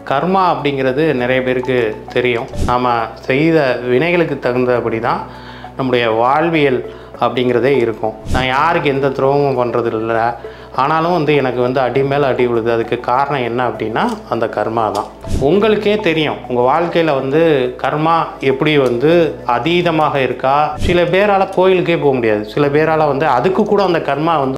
கர்மா அப்படிங்கிறது நிறைய பேருக்கு தெரியும் நாம் செய்த வினைகளுக்கு தகுந்தபடி தான் நம்முடைய வாழ்வியல் அப்படிங்கிறதே இருக்கும் நான் யாருக்கு எந்த துரோகமும் பண்ணுறது இல்லை ஆனாலும் வந்து எனக்கு வந்து அடி மேலே அடி விழுது அதுக்கு காரணம் என்ன அப்படின்னா அந்த கர்மா தான் உங்களுக்கே தெரியும் உங்கள் வாழ்க்கையில் வந்து கர்மா எப்படி வந்து அதீதமாக இருக்கா சில பேரால் கோயிலுக்கே போக முடியாது சில பேரால் வந்து அதுக்கு கூட அந்த கர்மா வந்து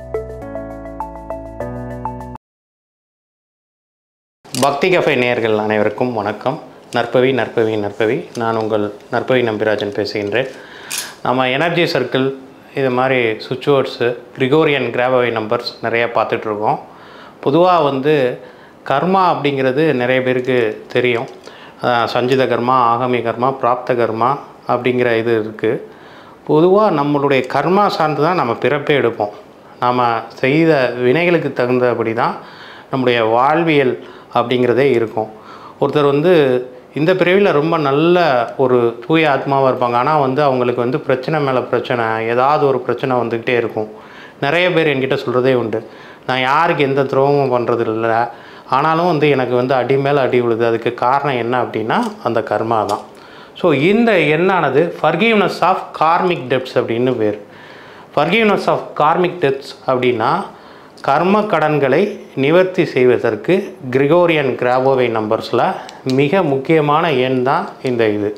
பக்தி கஃபே நேயர்கள் அனைவருக்கும் வணக்கம் நற்பவி நற்பவி நற்பவி நான் உங்கள் நற்பவி நம்பிராஜன் பேசுகின்றேன் நம்ம எனர்ஜி சர்க்கிள் இது மாதிரி சுவிட்ச் வேர்ட்ஸு கிரிகோரியன் கிராபவை நம்பர்ஸ் நிறையா பார்த்துட்ருக்கோம் பொதுவாக வந்து கர்மா அப்படிங்கிறது நிறைய பேருக்கு தெரியும் அஹ் சஞ்சித கர்மா ஆகமி கர்மா பிராப்த கர்மா அப்படிங்கிற இது இருக்குது பொதுவாக நம்மளுடைய கர்மா சார்ந்து தான் நம்ம பிறப்பே எடுப்போம் நாம் செய்த வினைகளுக்கு தகுந்தபடி தான் நம்முடைய வாழ்வியல் அப்படிங்கிறதே இருக்கும் ஒருத்தர் வந்து இந்த பிறவியில் ரொம்ப நல்ல ஒரு தூய ஆத்மாவாக இருப்பாங்க ஆனால் வந்து அவங்களுக்கு வந்து பிரச்சனை மேலே பிரச்சனை ஏதாவது ஒரு பிரச்சனை வந்துக்கிட்டே இருக்கும் நிறைய பேர் என்கிட்ட சொல்கிறதே உண்டு நான் யாருக்கு எந்த துரோகமும் பண்ணுறது இல்லை ஆனாலும் வந்து எனக்கு வந்து அடி மேலே அடி விழுது அதுக்கு காரணம் என்ன அப்படின்னா அந்த கர்மா தான் ஸோ இந்த எண்ணானது ஃபர்கிவ்னஸ் ஆஃப் கார்மிக் டெப்ட்ஸ் அப்படின்னு பேர் ஃபர்கிவ்னஸ் ஆஃப் கார்மிக் டெப்ட்ஸ் அப்படின்னா கர்ம கடன்களை நிவர்த்தி செய்வதற்கு கிரிகோரியன் கிராபோவை நம்பர்ஸில் மிக முக்கியமான எண் தான் இந்த இது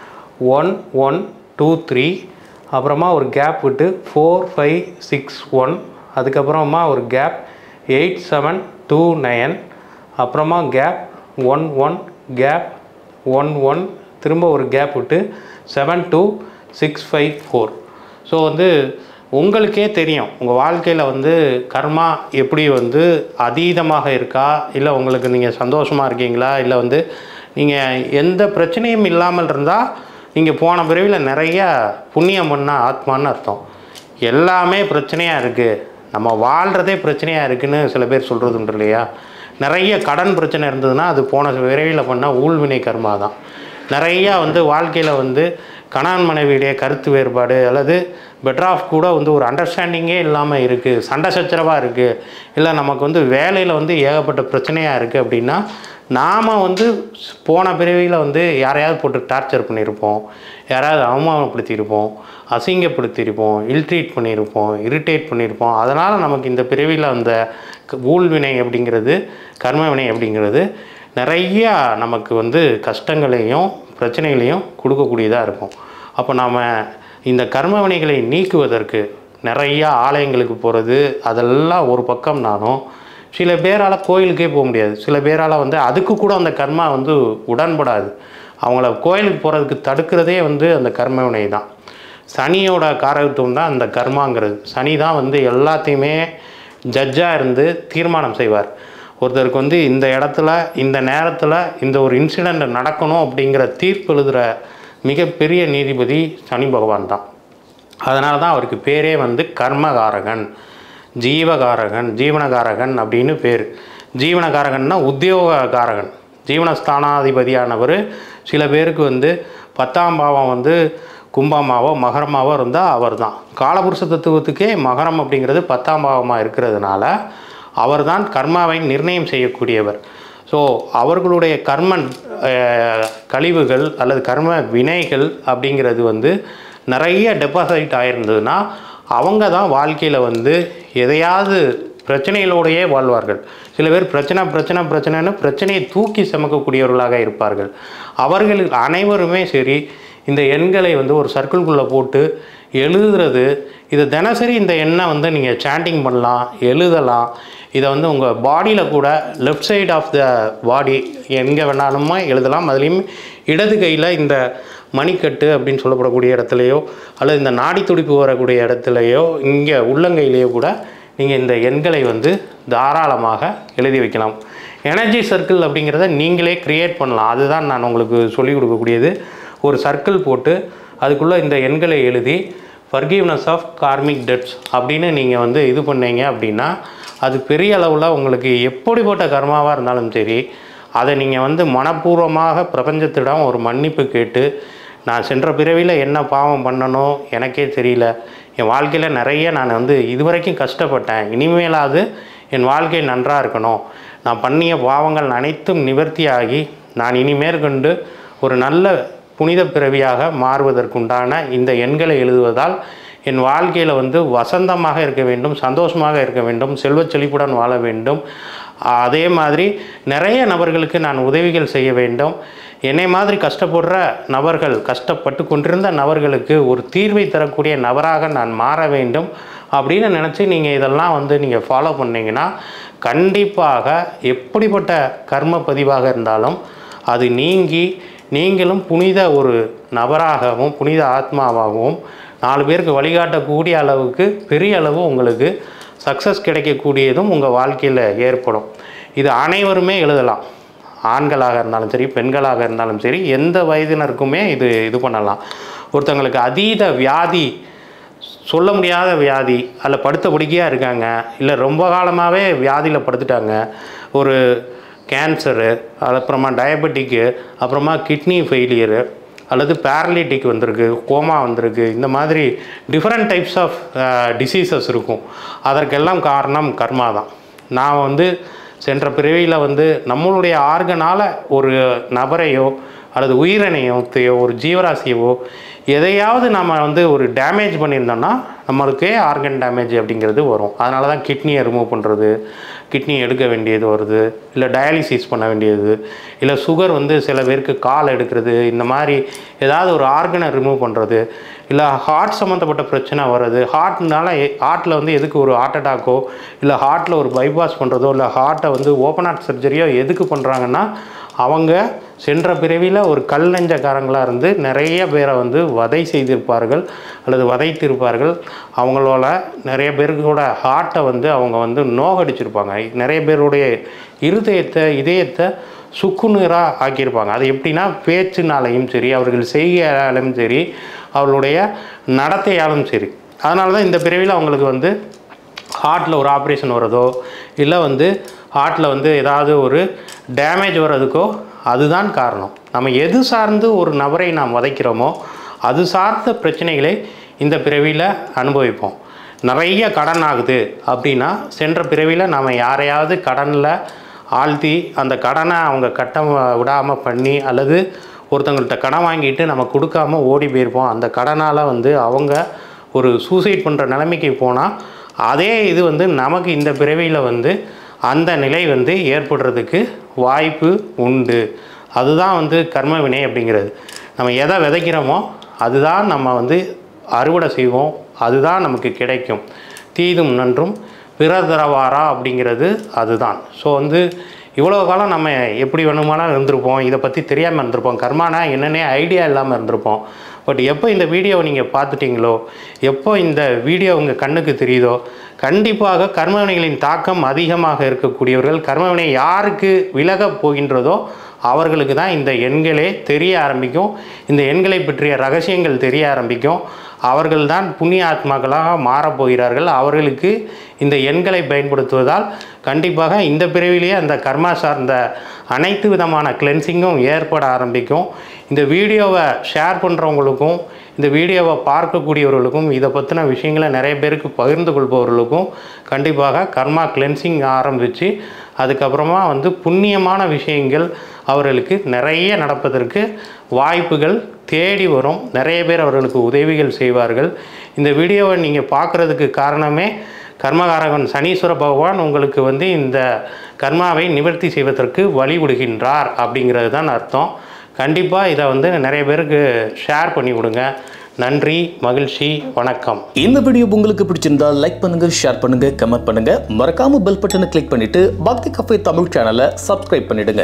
ஒன் ஒன் டூ த்ரீ அப்புறமா ஒரு கேப் விட்டு ஃபோர் ஃபைவ் சிக்ஸ் ஒன் அதுக்கப்புறமா ஒரு gap eight seven two nine அப்புறமா gap one one gap one one திரும்ப ஒரு கேப் விட்டு seven two six five four so வந்து உங்களுக்கே தெரியும் உங்கள் வாழ்க்கையில் வந்து கர்மா எப்படி வந்து அதீதமாக இருக்கா இல்லை உங்களுக்கு நீங்கள் சந்தோஷமாக இருக்கீங்களா இல்லை வந்து நீங்கள் எந்த பிரச்சனையும் இல்லாமல் இருந்தால் நீங்கள் போன பிறவியில் நிறைய புண்ணியம் பண்ண ஆத்மான்னு அர்த்தம் எல்லாமே பிரச்சனையாக இருக்குது நம்ம வாழ்கிறதே பிரச்சனையாக இருக்குன்னு சில பேர் சொல்கிறது உண்டு இல்லையா நிறைய கடன் பிரச்சனை இருந்ததுன்னா அது போன விரைவில் பண்ண ஊழ்வினை கர்மா தான் நிறையா வந்து வாழ்க்கையில் வந்து கணவன் மனைவியுடைய கருத்து வேறுபாடு அல்லது பெட்டர் ஆஃப் கூட வந்து ஒரு அண்டர்ஸ்டாண்டிங்கே இல்லாமல் இருக்குது சண்டை சச்சரவாக இருக்குது இல்லை நமக்கு வந்து வேலையில் வந்து ஏகப்பட்ட பிரச்சனையாக இருக்குது அப்படின்னா நாம் வந்து போன பிறவியில் வந்து யாரையாவது போட்டு டார்ச்சர் பண்ணியிருப்போம் யாராவது அவமானப்படுத்தியிருப்போம் அசிங்கப்படுத்தியிருப்போம் இல்ட்ரீட் பண்ணியிருப்போம் இரிட்டேட் பண்ணியிருப்போம் அதனால் நமக்கு இந்த பிறவியில் அந்த க- ஊழ்வினை அப்படிங்கிறது கர்மவினை அப்படிங்கிறது நிறையா நமக்கு வந்து கஷ்டங்களையும் பிரச்சனைகளையும் கொடுக்கக்கூடியதாக இருக்கும் அப்போ நாம் இந்த கர்மவினைகளை நீக்குவதற்கு நிறையா ஆலயங்களுக்கு போகிறது அதெல்லாம் ஒரு பக்கம் நானும் சில பேரால் கோயிலுக்கே போக முடியாது சில பேரால் வந்து அதுக்கு கூட அந்த கர்மா வந்து உடன்படாது அவங்கள கோயிலுக்கு போகிறதுக்கு தடுக்கிறதே வந்து அந்த கர்மவினை தான் சனியோட காரகத்துவம் தான் அந்த கர்மாங்கிறது சனி தான் வந்து எல்லாத்தையுமே ஜட்ஜாக இருந்து தீர்மானம் செய்வார் ஒருத்தருக்கு வந்து இந்த இடத்துல இந்த நேரத்தில் இந்த ஒரு இன்சிடெண்ட் நடக்கணும் அப்படிங்கிற தீர்ப்பு எழுதுகிற மிகப்பெரிய நீதிபதி சனி பகவான் தான் அதனால தான் அவருக்கு பேரே வந்து கர்மகாரகன் ஜீவகாரகன் ஜீவனகாரகன் அப்படின்னு பேர் ஜீவனகாரகன்னா உத்தியோககாரகன் ஜீவனஸ்தானாதிபதியானவர் சில பேருக்கு வந்து பத்தாம் பாவம் வந்து கும்பமாவோ மகரமாவோ இருந்தால் அவர் தான் காலபுருஷ தத்துவத்துக்கே மகரம் அப்படிங்கிறது பத்தாம் பாவமாக இருக்கிறதுனால அவர்தான் கர்மாவை நிர்ணயம் செய்யக்கூடியவர் ஸோ அவர்களுடைய கர்மன் அஹ், கழிவுகள் அல்லது கர்ம வினைகள் அப்படிங்கிறது வந்து நிறைய டெபாசிட் ஆயிருந்ததுன்னா அவங்க தான் வாழ்க்கையில் வந்து எதையாவது பிரச்சனைகளோடையே வாழ்வார்கள் சில பேர் பிரச்சனை பிரச்சனை பிரச்சனைன்னு பிரச்சனையை தூக்கி சுமக்கக்கூடியவர்களாக இருப்பார்கள் அவர்கள் அனைவருமே சரி இந்த எண்களை வந்து ஒரு சர்க்கிள்குள்ளே போட்டு எழுதுறது இதை தினசரி இந்த எண்ணை வந்து நீங்கள் சாண்டிங் பண்ணலாம் எழுதலாம் இதை வந்து உங்கள் பாடியில் கூட left side of the body எங்கே வேணாலுமே எழுதலாம் அதுலேயும் இடது கையில் இந்த மணிக்கட்டு அப்படின்னு சொல்லப்படக்கூடிய இடத்துலையோ அல்லது இந்த நாடி துடிப்பு வரக்கூடிய இடத்துலையோ இங்கே உள்ளங்கையிலேயோ கூட நீங்கள் இந்த எண்களை வந்து தாராளமாக எழுதி வைக்கலாம் எனர்ஜி சர்க்கிள் அப்படிங்கிறத நீங்களே க்ரியேட் பண்ணலாம் அதுதான் நான் உங்களுக்கு சொல்லிக் கொடுக்கக்கூடியது ஒரு சர்க்கிள் போட்டு அதுக்குள்ளே இந்த எண்களை எழுதி ஃபர்கிவ்னஸ் ஆஃப் கார்மிக் டெட்ஸ் அப்படின்னு நீங்கள் வந்து இது பண்ணீங்க அப்படின்னா அது பெரிய அளவில் உங்களுக்கு எப்படிப்பட்ட கர்மாவாக இருந்தாலும் சரி அதை நீங்கள் வந்து மனப்பூர்வமாக பிரபஞ்சத்திடம் ஒரு மன்னிப்பு கேட்டு நான் சென்ற பிறவியில் என்ன பாவம் பண்ணணும் எனக்கே தெரியல என் வாழ்க்கையில் நிறைய நான் வந்து இதுவரைக்கும் கஷ்டப்பட்டேன் இனிமேலாவது என் வாழ்க்கை நன்றாக இருக்கணும் நான் பண்ணிய பாவங்கள் அனைத்தும் நிவர்த்தியாகி நான் இனிமேற்கொண்டு ஒரு நல்ல புனித பிறவியாக மாறுவதற்குண்டான இந்த எண்களை எழுதுவதால் என் வாழ்க்கையில் வந்து வசந்தமாக இருக்க வேண்டும் சந்தோஷமாக இருக்க வேண்டும் செல்வச் செழிப்புடன் வாழ வேண்டும் அதே மாதிரி நிறைய நபர்களுக்கு நான் உதவிகள் செய்ய வேண்டும் என்னை மாதிரி கஷ்டப்படுற நபர்கள் கஷ்டப்பட்டு கொண்டிருந்த நபர்களுக்கு ஒரு தீர்வை தரக்கூடிய நபராக நான் மாற வேண்டும் அப்படின்னு நினச்சி நீங்கள் இதெல்லாம் வந்து நீங்கள் ஃபாலோ பண்ணீங்கன்னா கண்டிப்பாக எப்படிப்பட்ட கர்ம பதிவாக இருந்தாலும் அது நீங்கி நீங்களும் புனித ஒரு நபராகவும் புனித ஆத்மாவாகவும் நாலு பேருக்கு வழிகாட்டக்கூடிய அளவுக்கு பெரிய அளவு உங்களுக்கு சக்ஸஸ் கிடைக்கக்கூடியதும் உங்கள் வாழ்க்கையில் ஏற்படும் இது அனைவருமே எழுதலாம் ஆண்களாக இருந்தாலும் சரி பெண்களாக இருந்தாலும் சரி எந்த வயதினருக்குமே இது இது பண்ணலாம் ஒருத்தங்களுக்கு அதீத வியாதி சொல்ல முடியாத வியாதி அதில் படுத்த படுக்கையாக இருக்காங்க இல்லை ரொம்ப காலமாகவே வியாதியில் படுத்துட்டாங்க ஒரு கேன்சரு அது அப்புறமா டயபெட்டிக்கு அப்புறமா கிட்னி ஃபெயிலியரு அல்லது பேரலிட்டிக் வந்திருக்கு கோமா வந்திருக்கு இந்த மாதிரி டிஃப்ரெண்ட் டைப்ஸ் ஆஃப் டிசீசஸ் இருக்கும் அதற்கெல்லாம் காரணம் கர்மா தான் நான் வந்து சென்ற பிறவியில் வந்து நம்மளுடைய ஆர்கனால் ஒரு நபரையோ அல்லது உயிரினையோ தையோ ஒரு ஜீவராசியவோ எதையாவது நம்ம வந்து ஒரு டேமேஜ் பண்ணியிருந்தோம்னா நம்மளுக்கே ஆர்கன் டேமேஜ் அப்படிங்கிறது வரும் அதனால தான் கிட்னியை ரிமூவ் பண்ணுறது கிட்னி எடுக்க வேண்டியது வருது இல்லை டயாலிசிஸ் பண்ண வேண்டியது இல்லை சுகர் வந்து சில பேருக்கு கால் எடுக்கிறது இந்த மாதிரி ஏதாவது ஒரு ஆர்கனை ரிமூவ் பண்ணுறது இல்லை ஹார்ட் சம்மந்தப்பட்ட பிரச்சனை வருது ஹார்ட்னால ஹார்ட்டில் வந்து எதுக்கு ஒரு ஹார்ட் அட்டாக்கோ இல்லை ஹார்ட்டில் ஒரு பைபாஸ் பண்ணுறதோ இல்லை ஹார்ட்டை வந்து ஓப்பன் ஹார்ட் சர்ஜரியோ எதுக்கு பண்ணுறாங்கன்னா அவங்க சென்ற பிறவியில் ஒரு கல் நெஞ்சக்காரங்களாக இருந்து நிறைய பேரை வந்து வதை செய்திருப்பார்கள் அல்லது வதைத்திருப்பார்கள் அவங்களோட நிறைய பேருக்கோட ஹார்ட்டை வந்து அவங்க வந்து நோகடிச்சிருப்பாங்க நிறைய பேருடைய இருதயத்தை இதயத்தை சுக்குநீராக ஆக்கியிருப்பாங்க அது எப்படின்னா பேச்சுனாலையும் சரி அவர்கள் செய்கையாலும் சரி அவர்களுடைய நடத்தையாலும் சரி அதனால தான் இந்த பிறவியில் அவங்களுக்கு வந்து ஹார்ட்டில் ஒரு ஆப்ரேஷன் வரதோ இல்லை வந்து ஹார்ட்டில் வந்து ஏதாவது ஒரு டேமேஜ் வர்றதுக்கோ அதுதான் காரணம் நம்ம எது சார்ந்து ஒரு நபரை நாம் வதைக்கிறோமோ அது சார்ந்த பிரச்சனைகளை இந்த பிறவியில் அனுபவிப்போம் நிறைய கடன் ஆகுது அப்படின்னா சென்ற பிறவியில் நாம் யாரையாவது கடனில் ஆழ்த்தி அந்த கடனை அவங்க கட்ட விடாமல் பண்ணி அல்லது ஒருத்தவங்கள்ட்ட கடன் வாங்கிட்டு நம்ம கொடுக்காம ஓடி போயிருப்போம் அந்த கடனால் வந்து அவங்க ஒரு சூசைட் பண்ணுற நிலைமைக்கு போனால் அதே இது வந்து நமக்கு இந்த பிறவியில் வந்து அந்த நிலை வந்து ஏற்படுறதுக்கு வாய்ப்பு உண்டு அதுதான் வந்து கர்ம வினை அப்படிங்கிறது நம்ம எதை விதைக்கிறோமோ அதுதான் நம்ம வந்து அறுவடை செய்வோம் அதுதான் நமக்கு கிடைக்கும் தீதும் நன்றும் பிறதரவாரா அப்படிங்கிறது அதுதான் ஸோ வந்து இவ்வளோ காலம் நம்ம எப்படி வேணுமானாலும் இருந்திருப்போம் இதை பற்றி தெரியாமல் இருந்திருப்போம் கர்மானா என்னன்னே ஐடியா இல்லாமல் இருந்திருப்போம் பட் எப்போ இந்த வீடியோவை நீங்கள் பார்த்துட்டீங்களோ எப்போ இந்த வீடியோ உங்கள் கண்ணுக்கு தெரியுதோ கண்டிப்பாக கர்மவினைகளின் தாக்கம் அதிகமாக இருக்கக்கூடியவர்கள் கர்மவினை யாருக்கு விலகப் போகின்றதோ அவர்களுக்கு தான் இந்த எண்களே தெரிய ஆரம்பிக்கும் இந்த எண்களை பற்றிய ரகசியங்கள் தெரிய ஆரம்பிக்கும் அவர்கள்தான் புண்ணிய ஆத்மாக்களாக மாறப்போகிறார்கள் அவர்களுக்கு இந்த எண்களை பயன்படுத்துவதால் கண்டிப்பாக இந்த பிறவிலேயே அந்த கர்மா சார்ந்த அனைத்து விதமான கிளென்சிங்கும் ஏற்பட ஆரம்பிக்கும் இந்த வீடியோவை ஷேர் பண்ணுறவங்களுக்கும் இந்த வீடியோவை பார்க்கக்கூடியவர்களுக்கும் இதை பற்றின விஷயங்களை நிறைய பேருக்கு பகிர்ந்து கொள்பவர்களுக்கும் கண்டிப்பாக கர்மா கிளென்சிங் ஆரம்பித்து அதுக்கப்புறமா வந்து புண்ணியமான விஷயங்கள் அவர்களுக்கு நிறைய நடப்பதற்கு வாய்ப்புகள் தேடி வரும் நிறைய பேர் அவர்களுக்கு உதவிகள் செய்வார்கள் இந்த வீடியோவை நீங்கள் பார்க்குறதுக்கு காரணமே கர்மகாரகன் சனீஸ்வர பகவான் உங்களுக்கு வந்து இந்த கர்மாவை நிவர்த்தி செய்வதற்கு வழிவிடுகின்றார் அப்படிங்கிறது தான் அர்த்தம் கண்டிப்பாக இதை வந்து நிறைய பேருக்கு ஷேர் பண்ணி விடுங்க நன்றி மகிழ்ச்சி வணக்கம் இந்த வீடியோ உங்களுக்கு பிடிச்சிருந்தா லைக் பண்ணுங்க ஷேர் பண்ணுங்க கமெண்ட் பண்ணுங்க மறக்காம பெல் பட்டனை கிளிக் பண்ணிட்டு பக்தி கஃபே தமிழ் சேனலை சப்ஸ்கிரைப் பண்ணிடுங்க